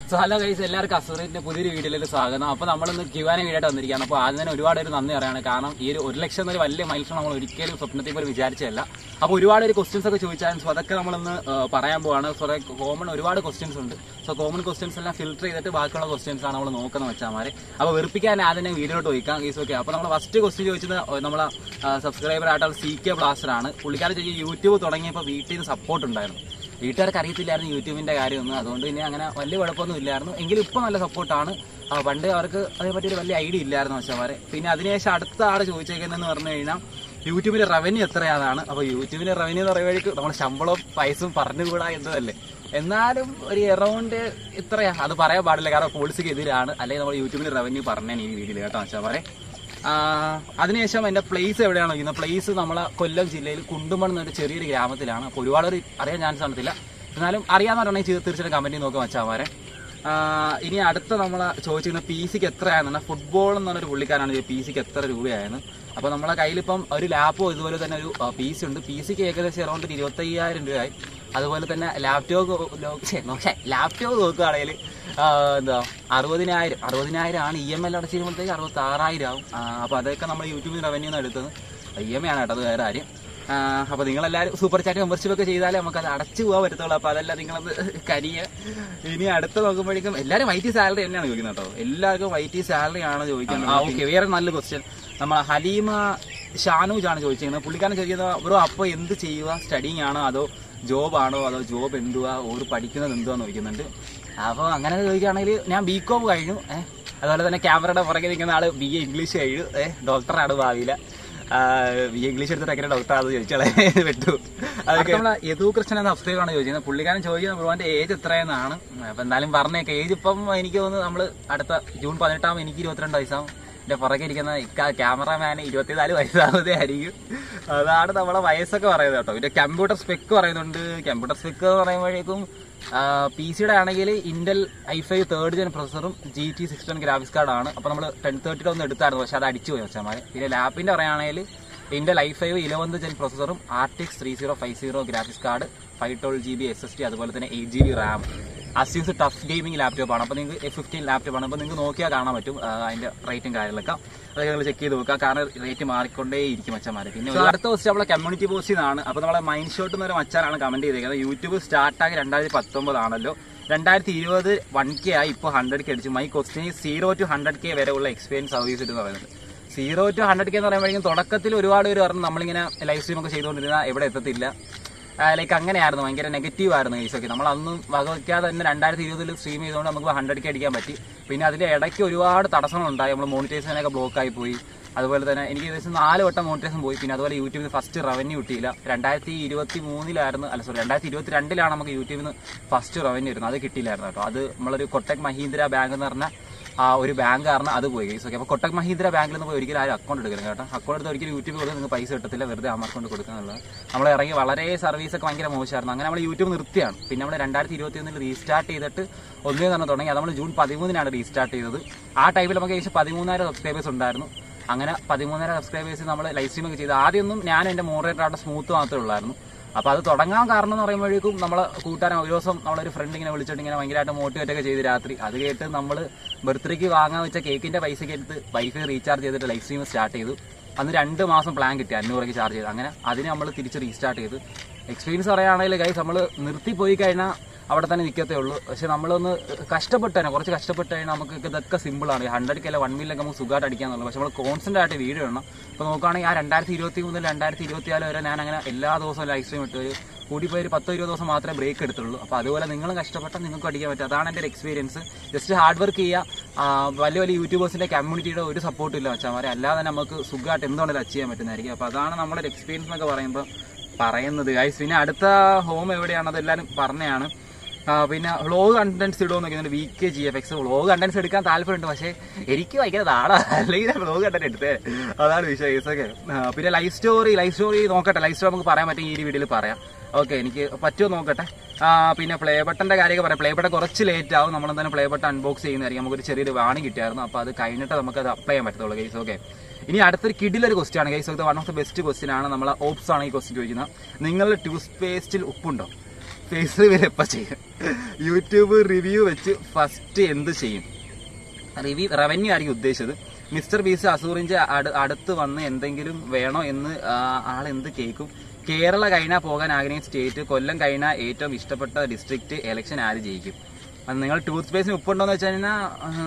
so hello guys എല്ലാവർക്കും അസുറിന്റെ പുതിയൊരു വീഡിയോയിലേക്ക് സ്വാഗതം അപ്പൊ നമ്മളിന്ന് ക്യൂവാനെ വീടായിട്ട് വന്നിരിക്കുകയാണ് അപ്പോൾ ആദ്യം തന്നെ ഒരുപാട് ഒരു നന്ദി പറയാണ് കാരണം ഈ ഒരു ഒരു ലക്ഷം എന്നൊരു വലിയ മൈൽസ്റ്റോൺ നമ്മൾ ഒരിക്കലും സ്വപ്നത്തിൽ പോലും വിചാരിച്ചല്ല അപ്പോൾ ഒരുപാട് ഒരു ക്വസ്റ്റ്യൻസ് ഒക്കെ ചോദിച്ചാൽ സോ അതൊക്കെ നമ്മളിന്ന് ആ, പറയാൻ പോവാണ് സോ കോമൺ ഒരുപാട് ക്വസ്റ്റ്യൻസ് ഉണ്ട് സോ കോമൺ ക്വസ്റ്റ്യൻസ് എല്ലാം ഫിൽറ്റർ ചെയ്തിട്ട് ബാക്കിയുള്ള ക്വസ്റ്റ്യൻസ് ആണ് നമ്മൾ നോക്കുന്നത് വെച്ചാൽ അപ്പോൾ വെറുപ്പിക്കാൻ ആദ്യം തന്നെ വീഡിയോട്ട് ചോദിക്കാം ഗൈസ് ഓക്കെ അപ്പോൾ നമ്മൾ ഫസ്റ്റ് ക്വസ്റ്റ്യൻ ചോദിച്ചത് നമ്മളെ സബ്സ്ക്രൈബർ ആയിട്ടുള്ള സി കെ ബ്ലാസ്റ്റർ ആണ് പുള്ളിക്കാരൻ ചോദിക്കും യൂട്യൂബ് തുടങ്ങിയപ്പോൾ വീട്ടിൽ നിന്ന് സപ്പോർട്ട് ഉണ്ടായിരുന്നു വീട്ടുകാർക്ക് അറിയത്തില്ലായിരുന്നു യൂട്യൂബിന്റെ കാര്യമൊന്നും അതുകൊണ്ട് പിന്നെ അങ്ങനെ വലിയ കുഴപ്പമൊന്നും ഇല്ലായിരുന്നു എങ്കിലും ഇപ്പൊ നല്ല സപ്പോർട്ടാണ് പണ്ട് അവർക്ക് അതേപറ്റി ഒരു വലിയ ഐഡിയ ഇല്ലായിരുന്നു പക്ഷേ പിന്നെ അതിനുശേഷം അടുത്ത ആള് ചോദിച്ചേക്കുന്നതെന്ന് പറഞ്ഞു കഴിഞ്ഞാൽ യൂട്യൂബിന്റെ റവന്യൂ എത്രയാണെന്നാണ് അപ്പൊ യൂട്യൂബിന്റെ റവന്യൂ എന്ന് പറയുമ്പോഴേക്കും നമ്മൾ ശമ്പളവും പൈസയും പറഞ്ഞുകൂടാ എന്നതല്ലേ എന്നാലും ഒരു എറൗണ്ട് ഇത്രയാ അത് പറയാൻ പാടില്ല കാരണം പോളിസിക്ക് എതിരാണ് അല്ലെങ്കിൽ നമ്മൾ യൂട്യൂബിന്റെ റവന്യൂ പറഞ്ഞാൽ ഈ വീഡിയോയിൽ കേട്ടോ വെച്ചാൽ അതിനുശേഷം എന്റെ പ്ലേസ് എവിടെയാണ് ഇരിക്കുന്നത് പ്ലേസ് നമ്മളെ കൊല്ലം ജില്ലയിൽ കുണ്ടുമൺ എന്നൊരു ചെറിയൊരു ഗ്രാമത്തിലാണ് അപ്പോൾ ഒരുപാട് ഒരു അറിയാൻ ചാൻസ് കാണത്തില്ല എന്നാലും അറിയാമെന്നുണ്ടെങ്കിൽ തീർച്ചയായിട്ടും കമന്റിൽ നോക്കാം വെച്ചാൽ ഇനി അടുത്ത നമ്മൾ ചോദിച്ചിരുന്ന പി സിക്ക് എത്രയാണെന്ന് ഫുട്ബോൾ എന്ന് പറഞ്ഞൊരു പുള്ളിക്കാരാണ് പി സിക്ക് എത്ര രൂപയായിരുന്നു അപ്പോൾ നമ്മളെ കയ്യിലിപ്പം ഒരു ലാപ്പോ ഇതുപോലെ തന്നെ ഒരു പി സി ഉണ്ട് പി സിക്ക് ഏകദേശം അറൗണ്ട് ഒരു ഇരുപത്തയ്യായിരം രൂപയായി അതുപോലെ തന്നെ ലാപ്ടോപ്പ് ലാപ്ടോപ്പ് നോക്കുകയാണെങ്കിൽ എന്താ അറുപതിനായിരം അറുപതിനായിരം ആണ് ഇ എം എൽ അടച്ചിരുമ്പോഴത്തേക്ക് അറുപത്തി ആറായിരം ആവും അപ്പോൾ അതൊക്കെ നമ്മൾ യൂട്യൂബിൽ റവന്യൂ നിന്ന് എടുത്തത് ഇ എം ഐ ആണ് കേട്ടോ അത് വേറെ കാര്യം അപ്പോൾ നിങ്ങളെല്ലാവരും സൂപ്പർ ചാറ്റ് മെമ്പർഷിപ്പ് ഒക്കെ ചെയ്താലേ നമുക്ക് അത് അടച്ചു പോകാൻ പറ്റത്തുള്ളൂ അപ്പോൾ അതെല്ലാം നിങ്ങളത് കരിയ ഇനി അടുത്ത് നോക്കുമ്പോഴേക്കും എല്ലാവരും വൈറ്റി സാലറി തന്നെയാണ് ചോദിക്കുന്നത് കേട്ടോ എല്ലാവർക്കും വൈറ്റി സാലറി ആണ് ചോദിക്കുന്നത് ആ ഓക്കെ വേറെ നല്ല ക്വസ്റ്റ്യൻ നമ്മൾ ഹലീമ ഷാനൂജ് ആണ് ചോദിച്ചിരുന്നത് പുള്ളിക്കാരൻ ചോദിക്കുന്നത് ബ്രോ അപ്പോൾ എന്ത് ചെയ്യുക സ്റ്റഡിങ് ആണോ അതോ ജോബ് ആണോ അതോ ജോബ് എന്തുവാ ഓർ പഠിക്കുന്നത് എന്തുവാന്ന് ചോദിക്കുന്നുണ്ട് അപ്പോൾ അങ്ങനെ ചോദിക്കുകയാണെങ്കിൽ ഞാൻ ബി കോം കഴിഞ്ഞു ഏഹ് അതുപോലെ തന്നെ ക്യാമറയുടെ പുറകെ നിൽക്കുന്ന ആള് ബി എ ഇംഗ്ലീഷ് കഴിഞ്ഞു ഏഹ് ഡോക്ടറാണ് ഭാവിയില ബി എ ഇംഗ്ലീഷ് എടുത്തിട്ട് എങ്ങനെ ഡോക്ടറാണെന്ന് ചോദിച്ചാലേ വിട്ടു അതൊക്കെ നമ്മളെ യദു കൃഷ്ണൻ എന്ന അഫ്സേവാണ് ചോദിക്കുന്നത് പുള്ളിക്കാരൻ ചോദിക്കുന്നത് ബ്രോന്റെ ഏജ് എത്രയെന്നാണ് അപ്പൊ എന്തായാലും പറഞ്ഞേക്കെ ഏജ് ഇപ്പം എനിക്ക് തോന്നുന്നു നമ്മൾ അടുത്ത ജൂൺ പതിനെട്ടാം എനിക്ക് ഇരുപത്തിരണ്ട് വയസ്സാവും എന്റെ പുറകെ ഇരിക്കുന്ന ക്യാമറമാൻ ഇരുപത്തിനാല് വയസ്സാവതേ ആയിരിക്കും അതാണ് നമ്മളെ വയസ്സൊക്കെ പറയുന്നത് കേട്ടോ പിന്നെ കമ്പ്യൂട്ടർ സ്പെക്ക് പറയുന്നുണ്ട് കമ്പ്യൂട്ടർ സ്പെക്ക് എന്ന് പറയുമ്പോഴേക്കും പി സിയുടെ ആണെങ്കിൽ Intel i five third gen പ്രൊസസറും G T six ten graphics കാർഡാണ് അപ്പോൾ നമ്മൾ ടെൻ തേർട്ടിയുടെ ഒന്ന് എടുത്തായിരുന്നു പക്ഷെ അത് അടിച്ചു പോയി വെച്ചാൽ പിന്നെ ലാപ്പിന്റെ പറയുകയാണെങ്കിൽ Intel i five eleventh gen പ്രൊസസറും RTX three zero five zero graphics card five twelve G B S S D അതുപോലെ തന്നെ eight G B RAM Asus TUF gaming laptop ആണ് അപ്പോൾ നിങ്ങൾക്ക് എഫ് ഫിഫ്റ്റീൻ ലാപ്ടോപ്പ് ആണ് അപ്പോൾ നിങ്ങൾക്ക് നോക്കിയാൽ കാണാൻ പറ്റും ആ, അതിന്റെ റേറ്റും കാര്യങ്ങളൊക്കെ അതൊക്കെ നിങ്ങൾ ചെക്ക് ചെയ്ത് നോക്കുക കാരണം റേറ്റ് മാറിക്കൊണ്ടേ ഇരിക്കും മച്ചന്മാരെ പിന്നെ ഒരു അടുത്ത പോസ്റ്റ് നമ്മളെ കമ്മ്യൂണിറ്റി പോസ്റ്റിൽ നിന്നാണ് അപ്പോൾ നമ്മളെ മൈൻഡ് ഷോട്ട് എന്നൊരു മച്ചാനാണ് കമന്റ് ചെയ്തേക്കുന്നത് യൂട്യൂബ് സ്റ്റാർട്ടാക്കി രണ്ടായിരത്തി പത്തൊമ്പതാണല്ലോ രണ്ടായിരത്തി ഇരുപത് വൺ കെ ആയി ഇപ്പോൾ ഹൺഡ്രഡ് കെ അടിച്ചു my question zero two hundred K വരെ ഉള്ള എക്സ്പീരിയൻസ് സർവീസ് എന്ന് പറയുന്നത് സീറോ ടു ഹൺഡ്രഡ് കെ എന്ന് പറയുമ്പോഴേക്കും തുടക്കത്തിൽ ഒരുപാട് പേര് പറഞ്ഞു നമ്മളിങ്ങനെ ലൈവ് സ്ട്രീം ഒക്കെ ചെയ്തുകൊണ്ടിരുന്ന എവിടെ എത്തത്തില്ല ലൈക്ക് അങ്ങനെയായിരുന്നു ഭയങ്കര നെഗറ്റീവ് ആയിരുന്നു കേസൊക്കെ നമ്മൾ അന്നും വകവയ്ക്കാതെ തന്നെ രണ്ടായിരത്തി ഇരുപതിൽ സ്ട്രീം ചെയ്തുകൊണ്ട് നമുക്ക് ഹൺഡ്രഡ് കെ അടിക്കാൻ പറ്റി പിന്നെ അതിന്റെ ഇടയ്ക്ക് ഒരുപാട് തടസ്സങ്ങളുണ്ടായി നമ്മൾ മോണിറ്റൈസേഷനൊക്കെ ബ്ലോക്ക് ആയി പോയി അതുപോലെ തന്നെ എനിക്ക് ഏകദേശം നാല് വട്ടം മോണിറ്റൈസേഷൻ പോയി പിന്നെ അതുപോലെ യൂട്യൂബിൽ ഫസ്റ്റ് റവന്യൂ കിട്ടിയില്ല രണ്ടായിരത്തി ഇരുപത്തി മൂന്നിലായിരുന്നു അല്ല സോറി രണ്ടായിരത്തി ഇരുപത്തി രണ്ടിലാണ് നമുക്ക് യൂട്യൂബിൽ നിന്ന് ഫസ്റ്റ് റവന്യൂ വരുന്നത് അത് കിട്ടിയില്ലായിരുന്നു കേട്ടോ അത് നമ്മളൊരു കൊട്ടക് മഹീന്ദ്ര ബാങ്ക് എന്ന് പറഞ്ഞ ആ ഒരു ബാങ്ക് കാരണം അത് പോയി ഓക്കെ അപ്പോൾ കൊട്ടക് മഹീന്ദ്ര ബാങ്കിൽ നിന്ന് പോയി ഒരിക്കലും ആരും അക്കൗണ്ട് എടുക്കരുത് കേട്ടോ അക്കൗണ്ട് എടുത്ത് ഒരിക്കലും യൂട്യൂബ് കൊടുത്ത് നിങ്ങൾക്ക് പൈസ കിട്ടത്തില്ല വെറുതെ ആ അക്കൗണ്ട് കൊടുക്കാന്നുള്ളത് നമ്മൾ ഇറങ്ങി വളരെ സർവീസ് ഒക്കെ ഭയങ്കര മോശമായിരുന്നു അങ്ങനെ നമ്മൾ യൂട്യൂബ് നിർത്തിയാണ് പിന്നെ നമ്മൾ രണ്ടായിരത്തി ഇരുപത്തി ഒന്നിൽ റീസ്റ്റാർട്ട് ചെയ്തിട്ട് ഒന്നേ തന്നെ തുടങ്ങി അത് നമ്മൾ ജൂൺ പതിമൂന്നിനാണ് റീസ്റ്റാർട്ട് ചെയ്തത് ആ ടൈമിൽ നമുക്ക് ഏകദേശം പതിമൂന്നായിരം സബ്സ്ക്രൈബേഴ്സ് ഉണ്ടായിരുന്നു അങ്ങനെ പതിമൂന്നര സബ്സ്ക്രൈബേഴ്സ് നമ്മൾ ലൈവ് സ്ട്രീം ഒക്കെ ചെയ്ത് ആദ്യമൊന്നും ഞാൻ എൻ്റെ മോഡറേറ്റർ ആയിട്ട് സ്മൂത്ത് മാത്രമേ ഉള്ളായിരുന്നു അപ്പോൾ അത് തുടങ്ങാൻ കാരണം എന്ന് പറയുമ്പോഴേക്കും നമ്മളെ കൂട്ടാൻ ഒരു ദിവസം നമ്മളൊരു ഫ്രണ്ട് ഇങ്ങനെ വിളിച്ചിട്ട് ഇങ്ങനെ ഭയങ്കരമായിട്ട് മോട്ടിവേറ്റ് ഒക്കെ ചെയ്ത് രാത്രി അത് കേട്ട് നമ്മൾ ബർത്ത്ഡേക്ക് വാങ്ങാൻ വെച്ച കേക്കിന്റെ പൈസയ്ക്ക് എടുത്ത് വൈഫൈ റീചാർജ് ചെയ്തിട്ട് ലൈവ് സ്ട്രീം സ്റ്റാർട്ട് ചെയ്തു അന്ന് രണ്ട് മാസം പ്ലാൻ കിട്ടി അഞ്ഞൂറൊക്കെ ചാർജ് ചെയ്ത് അങ്ങനെ അതിന് നമ്മൾ തിരിച്ച് റീസ്റ്റാർട്ട് ചെയ്ത് എക്സ്പീരിയൻസ് പറയുകയാണെങ്കിൽ ഗൈസ് നമ്മൾ നിർത്തി പോയി കഴിഞ്ഞാൽ അവിടെ തന്നെ നിൽക്കത്തേ ഉള്ളൂ പക്ഷെ നമ്മളൊന്ന് കഷ്ടപ്പെട്ട് തന്നെ കുറച്ച് കഷ്ടപ്പെട്ട് കഴിഞ്ഞാൽ നമുക്ക് ഇതൊക്കെ സിമ്പിളാണ് ഹൺഡ്രഡ് കെ വൺ മില്ലൊക്കെ നമുക്ക് സുഖമായിട്ട് അടിക്കാന്നുള്ളൂ പക്ഷെ നമ്മൾ കോൺസ്റ്റന്റ് ആയിട്ട് വീഡിയോ ഇടണം ഇപ്പോൾ നോക്കുകയാണെങ്കിൽ ആ രണ്ടായിരത്തി ഇരുപത്തി മുതൽ രണ്ടായിരത്തി ഇരുപത്തി നാല് വരെ ഞാൻ അങ്ങനെ എല്ലാ ദിവസവും ലൈവ് സ്ട്രീം ഇട്ട് ഒരു കൂടിപ്പോയി ഒരു പത്തോ ഇരുപത് ദിവസം മാത്രമേ ബ്രേക്ക് എടുത്തുള്ളൂ അപ്പോൾ അതുപോലെ നിങ്ങളും കഷ്ടപ്പെട്ടാൽ നിങ്ങൾക്ക് അടിക്കാൻ പറ്റും അതാണ് എൻ്റെ ഒരു എക്സ്പീരിയൻസ് ജസ്റ്റ് ഹാർഡ് വർക്ക് ചെയ്യുക ആ, വലിയ വലിയ യൂട്യൂബേഴ്സിന്റെ കമ്മ്യൂണിറ്റിയുടെ ഒരു സപ്പോർട്ടും ഇല്ല വെച്ചാൽ മാറി അല്ലാതെ നമുക്ക് സുഖമായിട്ട് എന്തുകൊണ്ടും അച്ചീവ് ചെയ്യാൻ പറ്റുന്നതായിരിക്കും അപ്പോൾ അതാണ് നമ്മുടെ ഒരു എക്സ്പീരിയൻസ് എന്നൊക്കെ പറയുമ്പോൾ പറയുന്നത് ഗൈസ് പിന്നെ അടുത്ത ഹോം എവിടെയാണ് അതെല്ലാവരും പറഞ്ഞതാണ് ആ, പിന്നെ വ്ളോഗ് കണ്ടന്റ്സ് ഇടുമെന്നൊക്കെ V K G F X vlog contents എടുക്കാൻ താല്പര്യമുണ്ട് പക്ഷേ എനിക്ക് ഭയങ്കര നാടാ അല്ലെങ്കിൽ വ്ളോഗ് കണ്ടന്റ് എടുത്തേ അതാണ് വിഷയം ഒക്കെ പിന്നെ ലൈഫ് സ്റ്റോറി ലൈഫ് സ്റ്റോറി നോക്കട്ടെ ലൈഫ് സ്റ്റോറി നമുക്ക് പറയാൻ പറ്റും ഈ ഒരു വീഡിയോയിൽ പറയാം ഓക്കെ എനിക്ക് പറ്റുമോ നോക്കട്ടെ ആ, പിന്നെ പ്ലേ ബട്ടന്റെ കാര്യമൊക്കെ പറയാം പ്ലേ ബട്ടൺ കുറച്ച് ലേറ്റ് ആവും നമ്മൾ എന്തായാലും പ്ലേ ബട്ടൺ അൺബോക്സ് ചെയ്യുന്നതായിരിക്കും നമുക്കൊരു ചെറിയൊരു വാണി കിട്ടിയായിരുന്നു അപ്പോൾ അത് കഴിഞ്ഞിട്ട് നമുക്ക് അത് അപ്ലൈ ചെയ്യാൻ പറ്റത്തുള്ളൂ ഗൈസ് ഓക്കെ ഇനി അടുത്തൊരു കിഡിലൊരു ക്വസ്റ്റ്യൻ ആണ് guys one of the best question ആണ് നമ്മൾ ഓപ്സ് ആണ് ഈ ക്വസ്റ്റ്യൻ ചോദിക്കുന്നത് നിങ്ങളുടെ ടൂത്ത് പേസ്റ്റിൽ ഉപ്പുണ്ടോ ഫേസ് റിവ്യൂ എപ്പോൾ ചെയ്യും യൂട്യൂബ് റിവ്യൂ വെച്ച് ഫസ്റ്റ് എന്ത് ചെയ്യും റിവ്യൂ റവന്യൂ ആയിരിക്കും ഉദ്ദേശിച്ചത് മിസ്റ്റർ ബീസ് അസൂറിഞ്ച് അടു അടുത്ത് വന്ന് എന്തെങ്കിലും വേണോ എന്ന് ആൾ എന്ത് കേൾക്കും കേരള കഴിഞ്ഞാൽ പോകാൻ ആഗ്രഹിക്കുന്ന സ്റ്റേറ്റ് കൊല്ലം കഴിഞ്ഞാൽ ഏറ്റവും ഇഷ്ടപ്പെട്ട ഡിസ്ട്രിക്റ്റ് ഇലക്ഷൻ ആര് ജയിക്കും അത് നിങ്ങൾ ടൂത്ത് പേസ്റ്റിന് ഉപ്പുണ്ടോന്ന് വെച്ച് കഴിഞ്ഞാൽ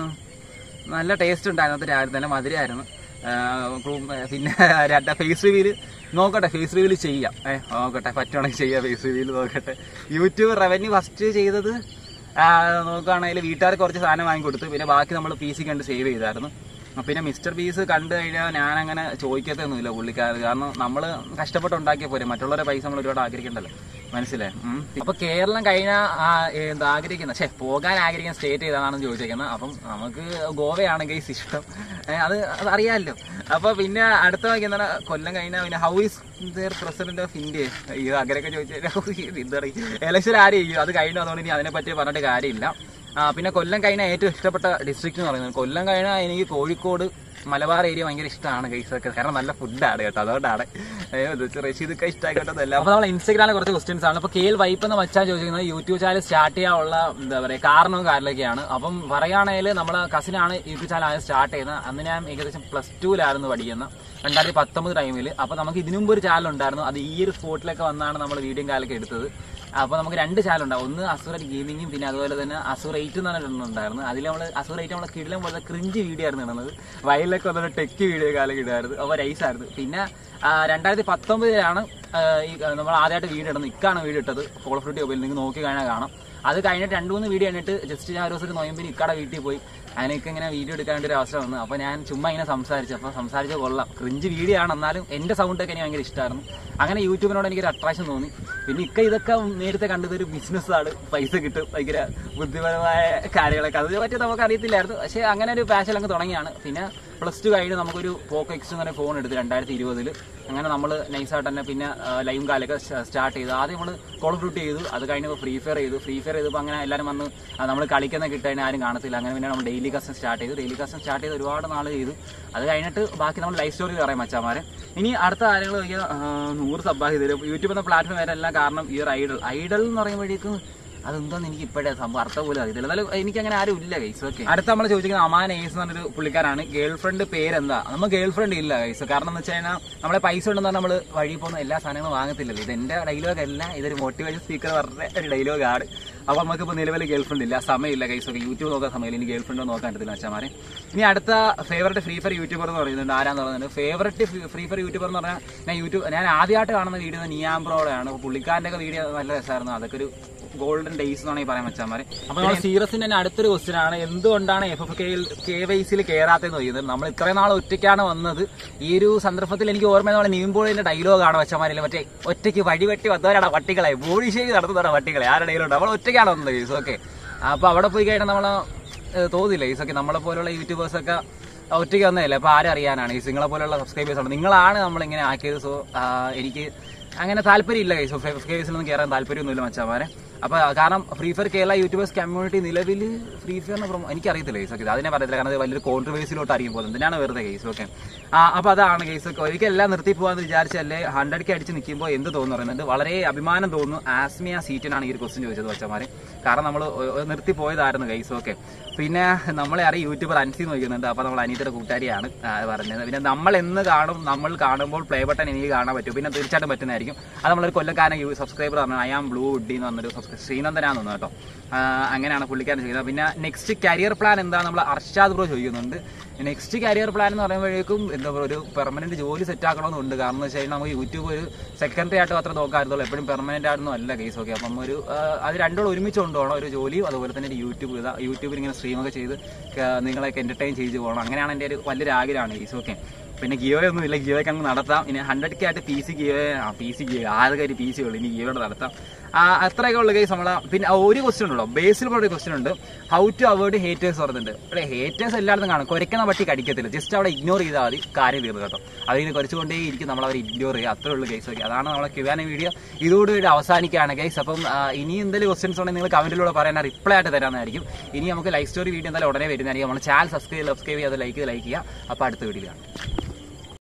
നല്ല ടേസ്റ്റ് ഉണ്ടായിരുന്നു അത് രാവിലെ തന്നെ മധുരമായിരുന്നു ആ, ഉം, പിന്നെ രണ്ട് ഫേസ് റിവ്യൂല് നോക്കട്ടെ ഫേസ് റിവ്യൂല് ചെയ്യാം ഏ നോക്കട്ടെ പറ്റുവാണെങ്കിൽ ചെയ്യാം ഫേസ് റിവ്യൂല് നോക്കട്ടെ യൂട്യൂബ് റവന്യൂ ഫസ്റ്റ് ചെയ്തത് ആ, നോക്കുകയാണെങ്കിൽ വീട്ടുകാർക്ക് കുറച്ച് സാധനം വാങ്ങി കൊടുത്തു പിന്നെ ബാക്കി നമ്മൾ പി സി കണ്ട് സേവ് ചെയ്തായിരുന്നു ആ, പിന്നെ മിസ്റ്റർ പീസ് കണ്ടു കഴിഞ്ഞാൽ ഞാൻ അങ്ങനെ ചോദിക്കത്തൊന്നുമില്ല പുള്ളിക്കാർ കാരണം നമ്മൾ കഷ്ടപ്പെട്ട് ഉണ്ടാക്കിയ പോരെ മറ്റുള്ളവരുടെ പൈസ നമ്മൾ ഒരുപാട് ആഗ്രഹിക്കണ്ടല്ലോ മനസ്സിലായി അപ്പൊ കേരളം കഴിഞ്ഞ എന്താ ആഗ്രഹിക്കുന്ന ഛേ പോകാൻ ആഗ്രഹിക്കുന്ന സ്റ്റേറ്റ് ഏതാണെന്ന് ചോദിച്ചേക്കുന്നത് അപ്പം നമുക്ക് ഗോവയാണ് ഗൈസ് ഇഷ്ടം ഏ, അത് അത് അറിയാമല്ലോ അപ്പൊ പിന്നെ അടുത്ത നോക്കി എന്താണ് കൊല്ലം കഴിഞ്ഞാൽ പിന്നെ how is the president of India അയ്യോ അങ്ങനെയൊക്കെ ചോദിച്ചാൽ എന്താ പറയുക ഇലക്ഷൻ ആര് ചെയ്യും അത് കഴിഞ്ഞു അതുകൊണ്ട് ഇനി അതിനെപ്പറ്റി പറഞ്ഞിട്ട് കാര്യമില്ല ആ, പിന്നെ കൊല്ലം കഴിഞ്ഞ ഏറ്റവും ഇഷ്ടപ്പെട്ട ഡിസ്ട്രിക്ട് എന്ന് പറയുന്നത് കൊല്ലം കഴിഞ്ഞാൽ എനിക്ക് കോഴിക്കോട് മലബാർ ഏരിയ ഭയങ്കര ഇഷ്ടമാണ് ഗൈസൊക്കെ കാരണം നല്ല ഫുഡാണ് കേട്ടോ അതുകൊണ്ടാണ് അയ്യോ, ഇത് റഷീദൊക്കെ ഇഷ്ടമായിക്കോട്ടതല്ല അപ്പൊ നമ്മൾ ഇൻസ്റ്റാഗ്രാമിൽ കുറച്ച് ക്വസ്റ്റ്യൻസ് ആണ് അപ്പൊ കേൾ വൈപ്പ് എന്ന് വെച്ചാൽ ചോദിക്കുന്നത് യൂട്യൂബ് ചാനൽ സ്റ്റാർട്ട് ചെയ്യാനുള്ള എന്താ പറയുക കാരണവും കാര്യങ്ങളൊക്കെയാണ് അപ്പം പറയുകയാണെങ്കിൽ നമ്മളെ കസിനാണ് യൂട്യൂബ് ചാനൽ ആദ്യം സ്റ്റാർട്ട് ചെയ്യുന്നത് അന്ന് ഞാൻ ഏകദേശം പ്ലസ് ടുവിലായിരുന്നു പഠിക്കുന്നത് രണ്ടായിരത്തി പത്തൊമ്പത് ടൈമിൽ അപ്പൊ നമുക്ക് ഇതിനു മുമ്പ് ഒരു ചാനൽ ഉണ്ടായിരുന്നു അത് ഈ ഒരു സ്പോട്ടിലൊക്കെ വന്നാണ് നമ്മൾ വീഡിയോ കാലൊക്കെ എടുത്തത് അപ്പൊ നമുക്ക് രണ്ട് ചാനൽ ഉണ്ടാവും ഒന്ന് അസുര ഗെയിമിങ്ങും പിന്നെ അതുപോലെ തന്നെ അസുർ എയ്റ്റ് എന്ന് പറഞ്ഞിട്ട് ഉണ്ടായിരുന്നു അതിൽ നമ്മൾ അസുർ എയ്റ്റ് നമ്മളെ കിടിലം പോലെ ക്രിഞ്ച് വീഡിയോ ആയിരുന്നു ഇടുന്നത് വയലിലൊക്കെ വന്നിട്ട് ടെക്ക് വീഡിയോ കാലം ഇടുമായിരുന്നു അപ്പോൾ റൈസ് ആയിരുന്നു പിന്നെ ആ, രണ്ടായിരത്തി പത്തൊമ്പതിലാണ് ഈ നമ്മൾ ആദ്യമായിട്ട് വീഡിയോ ഇടുന്നത് ഇക്കാണ് വീഡിയോ ഇട്ടത് കോൾ ഓഫ് ഡ്യൂട്ടി മൊബൈൽ നിങ്ങൾ നോക്കി കഴിഞ്ഞാൽ കാണാം അത് കഴിഞ്ഞിട്ട് രണ്ട് മൂന്ന് വീഡിയോ കണ്ടിട്ട് ജസ്റ്റ് ഞാൻ ഒരു ദിവസം നോയമ്പിന് ഇക്കടെ വീട്ടിൽ പോയി അതിനൊക്കെ ഇങ്ങനെ വീഡിയോ എടുക്കാൻ വേണ്ടി ഒരു അവസരം വന്നു അപ്പോൾ ഞാൻ ചുമ്മാ ഇങ്ങനെ സംസാരിച്ചു അപ്പോൾ സംസാരിച്ച കൊള്ളാം ക്രിഞ്ച് വീഡിയോ ആണ് എന്നാലും എൻ്റെ സൗണ്ടൊക്കെ എനിക്ക് ഭയങ്കര ഇഷ്ടമായിരുന്നു അങ്ങനെ യൂട്യൂബിനോട് എനിക്കൊരു അട്രാക്ഷൻ തോന്നി പിന്നെ ഇക്ക ഇതൊക്കെ നേരത്തെ കണ്ടത് ഒരു ബിസിനസ്സാണ് പൈസ കിട്ടും ഭയങ്കര ബുദ്ധിപരമായ കാര്യങ്ങളൊക്കെ അതിനെ പറ്റി നമുക്ക് അറിയത്തില്ലായിരുന്നു പക്ഷേ അങ്ങനെ ഒരു പാഷൻ അങ്ങ് തുടങ്ങിയാണ് പിന്നെ പ്ലസ് ടു കഴിഞ്ഞ് നമുക്കൊരു പോക്കോ എക്സ് എന്ന് പറഞ്ഞ ഫോൺ എടുത്ത് രണ്ടായിരത്തി ഇരുപതിൽ അങ്ങനെ നമ്മൾ നൈസായിട്ട് തന്നെ പിന്നെ ലൈവും കാലൊക്കെ സ്റ്റാർട്ട് ചെയ്തു ആദ്യം നമ്മൾ കോൾ ഓഫ് ഡ്യൂട്ടി ചെയ്തു അത് കഴിഞ്ഞപ്പോൾ ഫ്രീ ഫയർ ചെയ്തു ഫ്രീ ഫയർ ചെയ്തപ്പോൾ അങ്ങനെ എല്ലാവരും വന്ന് നമ്മൾ കളിക്കുന്ന കിട്ടാൻ ആരും കാണത്തില്ല അങ്ങനെ പിന്നെ നമ്മൾ ഡെയിലി കസ്റ്റം സ്റ്റാർട്ട് ചെയ്തു ഡെയിലി കസ്റ്റം സ്റ്റാർട്ട് ചെയ്ത് ഒരുപാട് നാൾ ചെയ്തു അത് കഴിഞ്ഞിട്ട് ബാക്കി നമ്മൾ ലൈഫ് സ്റ്റോറി പറയാം മച്ചാമാരെ ഇനി അടുത്ത കാര്യങ്ങൾ നോക്കിയാൽ നൂറ് സബ്ബാഹി തരും യൂട്യൂബ് എന്ന പ്ലാറ്റ്ഫോം വരെ എല്ലാം കാരണം ഈ ഒരു ഐഡൽ ഐഡൽ എന്ന് പറയുമ്പോഴേക്കും അതെന്താന്ന് എനിക്ക് ഇപ്പോഴേ സംഭവം അർത്ഥം പോലും അറിയത്തില്ല എന്നാലും എനിക്ക് അങ്ങനെ ആരും ഇല്ല ഗൈസ് ഓക്കെ അടുത്ത നമ്മൾ ചോദിക്കുന്നത് അമാൻ ഏസ് എന്ന് പറഞ്ഞൊരു പുള്ളിക്കാരാണ് ഗേൾ ഫ്രണ്ട് പേരെന്താ നമ്മൾ ഗേൾ ഫ്രണ്ട് ഇല്ല ഗൈസ് കാരണം എന്ന് വെച്ച് കഴിഞ്ഞാൽ നമ്മളെ പൈസ ഉണ്ടെന്ന് പറഞ്ഞാൽ നമ്മൾ വഴി പോകുന്ന എല്ലാ സാധനങ്ങളും വാങ്ങത്തില്ലല്ലോ ഇത് എന്റെ ഡയലോഗ് അല്ല ഇതൊരു മോട്ടിവേഷൻ സ്പീക്കർ പറഞ്ഞ ഒരു ഡയലോഗ് ആണ് അപ്പൊ നമുക്ക് ഇപ്പൊ നിലവിൽ ഗേൾ ഫ്രണ്ട് ഇല്ല സമയമില്ല ഗൈസ് ഒക്കെ യൂട്യൂബ് നോക്കാൻ സമയമില്ല ഇനി ഗേൾ ഫ്രണ്ട് നോക്കാൻ പറ്റത്തില്ല അച്ഛന്മാരെ ഇനി അടുത്ത ഫേവററ്റ് ഫ്രീ ഫയർ യൂട്യൂബർ എന്ന് പറയുന്നുണ്ട് ആരാന്ന് പറയുന്നത് ഫേവററ്റ് ഫ്രീ ഫയർ യൂട്യൂബർ എന്ന് പറഞ്ഞാൽ ഞാൻ യൂട്യൂബ് ഞാൻ ആദ്യമായിട്ട് കാണുന്ന വീഡിയോ നിയാംബ്രോടെയാണ് അപ്പൊ പുള്ളിക്കാരന്റെ ഒക്കെ വീഡിയോ നല്ല രസമായിരുന്നു അതൊക്കെ ഒരു ഗോൾഡൻ ഡേയ്സ് എന്ന് വേണമെങ്കിൽ പറയാൻ വെച്ചാൽ അപ്പൊ നമ്മൾ സീറസിന്റെ തന്നെ അടുത്തൊരു ക്വസ്റ്റ്യൻ ആണ് എന്തുകൊണ്ടാണ് എഫ് എഫ് കെയിൽ കെ വൈസിൽ കയറാത്തെന്ന് ചോദിക്കുന്നത് നമ്മൾ ഇത്രയും നാൾ ഒറ്റയ്ക്കാണ് വന്നത് ഈ ഒരു സന്ദർഭത്തിൽ എനിക്ക് ഓർമ്മ നമ്മളെ നീമ്പോളിന്റെ ഡയലോഗാണ് വെച്ചമാരില്ല മറ്റേ ഒറ്റയ്ക്ക് വഴിവെട്ടി വന്നവരാണ് പട്ടികളെ ബോഡിഷേക്ക് നടത്തുന്നവരാണ് പട്ടികളെ ആരുടെ ഡയലോഗ് നമ്മൾ ഒറ്റയ്ക്കാണ് വന്നത് ഗൈസ് ഓക്കെ അപ്പൊ അവിടെ പോയി കഴിഞ്ഞാൽ നമ്മൾ തോന്നില്ല ഗൈസ് ഓക്കെ നമ്മളെ പോലുള്ള യൂട്യൂബേഴ്സ് ഒക്കെ ഒറ്റയ്ക്ക് വന്നതല്ലേ അപ്പൊ ആരും അറിയാനാണ് ഈ നിങ്ങളെ പോലുള്ള സബ്സ്ക്രൈബേഴ്സ് ആണ് നിങ്ങളാണ് നമ്മളിങ്ങനെ ആക്കിയത് സോ എനിക്ക് അങ്ങനെ താല്പര്യമില്ല ഗൈസ് സബ്സ്ക്രൈബേഴ്സിലൊന്നും കയറാൻ താല്പര്യമൊന്നുമില്ല മച്ചാമാരെ അപ്പൊ കാരണം free fire Kerala YouTubers community നിലവിൽ ഫ്രീ ഫയറിന് പ്രൊമോ എനിക്കറിയത്തില്ല ഗൈസ് ഒക്കെ അതിനെ പറയത്തില്ല കാരണം അത് വലിയൊരു കോൺട്രവേഴ്സിലോട്ട് അറിയും പോകുന്നത് എന്തിനാണ് വെറുതെ ഗൈസ് ഒക്കെ ആ അപ്പൊ അതാണ് ഗൈസ് ഒക്കെ ഒരിക്കൽ എല്ലാം നിർത്തി പോകാന്ന് വിചാരിച്ചല്ലേ ഹൺഡ്രഡ് കെ അടിച്ച് നിൽക്കുമ്പോൾ എന്ത് തോന്നുന്നു പറയുന്നുണ്ട് വളരെ അഭിമാനം തോന്നുന്നു ആസ്മിയ സീറ്റിനാണ് ഈ ഒരു ക്വസ്റ്റ്യൻ ചോദിച്ചത് വച്ചമാരെ കാരണം നമ്മൾ നിർത്തി പോയതായിരുന്നു ഗൈസ് ഒക്കെ പിന്നെ നമ്മളെ അറിയാം യൂട്യൂബർ അൻസി നോക്കുന്നുണ്ട് അപ്പൊ നമ്മൾ അനീതയുടെ കൂട്ടുകാരിയാണ് ആ, പറഞ്ഞത് പിന്നെ നമ്മൾ എന്ന് കാണും നമ്മൾ കാണുമ്പോൾ പ്ലേ ബട്ടൺ എനിക്ക് കാണാൻ പറ്റും പിന്നെ തീർച്ചയായിട്ടും പറ്റുന്നതായിരിക്കും അത് നമ്മളൊരു കൊല്ലക്കാരൻ സബ്സ്ക്രൈബർ പറഞ്ഞു ഐ ആം ബ്ലൂ ഉഡി എന്ന് പറഞ്ഞൊരു subscriber- ശ്രീനന്ദനാന്ന് തോന്നുന്നു കേട്ടോ ആ, അങ്ങനെയാണ് പുള്ളിക്കാരൻ ചെയ്യുന്നത് പിന്നെ നെക്സ്റ്റ് കരിയർ പ്ലാൻ എന്താ നമ്മൾ അർഷാദ് ബ്രോ ചോദിക്കുന്നുണ്ട് നെക്സ്റ്റ് കരിയർ പ്ലാൻ എന്ന് പറയുമ്പോഴേക്കും എന്താ പറയുക ഒരു പെർമനന്റ് ജോലി സെറ്റ് ആക്കണമെന്നുണ്ട് കാരണം എന്ന് വെച്ച് കഴിഞ്ഞാൽ നമുക്ക് യൂട്യൂബ് ഒരു സെക്കൻഡറി ആയിട്ട് മാത്രം നോക്കാറുള്ളൂ എപ്പോഴും പെർമനന്റ് ആയിട്ടൊന്നും അല്ല കേസ് ഓക്കെ അപ്പം ഒരു ആ, അത് രണ്ടോളം ഒരുമിച്ച് കൊണ്ടുപോകണം ഒരു ജോലിയും അതുപോലെ തന്നെ ഒരു യൂട്യൂബ് ഇതാ യൂട്യൂബിൽ ഇങ്ങനെ സ്ട്രീമൊക്കെ ചെയ്ത് ക- നിങ്ങളെയൊക്കെ എന്റർടൈൻ ചെയ്ത് പോകണം അങ്ങനെയാണ് എൻ്റെ ഒരു വലിയൊരു ആഗ്രഹമാണ് കേസ് ഓക്കെ പിന്നെ ഗിയോ ഒന്നും ഇല്ല ഗിയോയ്ക്ക് അങ്ങ് നടത്താം ഇനി ഹൺഡ്രഡ് കെ ആയിട്ട് പി സി ഗിയോ ആ പി സി ഗിയോ ആദ്യ പി സി ഉള്ളൂ ഇനി ഗിയോയുടെ നടത്താം ആ, അത്രയൊക്കെ ഉള്ള കേസ് നമ്മളെ പിന്നെ ആ, ഒരു ക്വസ്റ്റ്യൻ ഉണ്ടല്ലോ ബേസിൽ ഒരു ക്വസ്റ്റ്യൻ ഉണ്ട് ഹൗ ടു അവോയ്ഡ് ഹേറ്റേഴ്സ് പറയുന്നുണ്ട് അല്ലെ ഹേറ്റേഴ്സ് എല്ലായിടത്തും കാണും കുരയ്ക്കുന്ന പട്ടി കടിക്കത്തില്ല ജസ്റ്റ് അവിടെ ഇഗ്നോർ ചെയ്താൽ മതി കാര്യം തീർന്നു കേട്ടോ അതിന് കുറച്ചുകൊണ്ടേ ഇരിക്കും നമ്മൾ അവർ ഇഗ്നോർ ചെയ്യുക അത്രേ ഉള്ളൂ കേസ് ഒക്കെ അതാണ് നമ്മളെ ക്യുവാന വീഡിയോ ഇതോടുകൂടി അവസാനിക്കുകയാണ് ഗൈസ് അപ്പം ആ, ഇനി എന്തെങ്കിലും ക്വസ്റ്റ്യൻസ് ഉണ്ടെങ്കിൽ നിങ്ങൾ കമന്റിലൂടെ പറയാൻ റിപ്ലൈ ആയിട്ട് തരാമെന്നായിരിക്കും ഇനി നമുക്ക് ലൈഫ് സ്റ്റോറി വീഡിയോ എന്തായാലും ഉടനെ വരുന്നതായിരിക്കും നമ്മൾ ചാനൽ സബ്സ്ക്രൈബ് സബ്സ്ക്രൈബ് ചെയ്ത് ലൈക്ക് ലൈക്ക് ചെയ്യുക അപ്പോൾ അടുത്ത വീഡിയോ കാണാം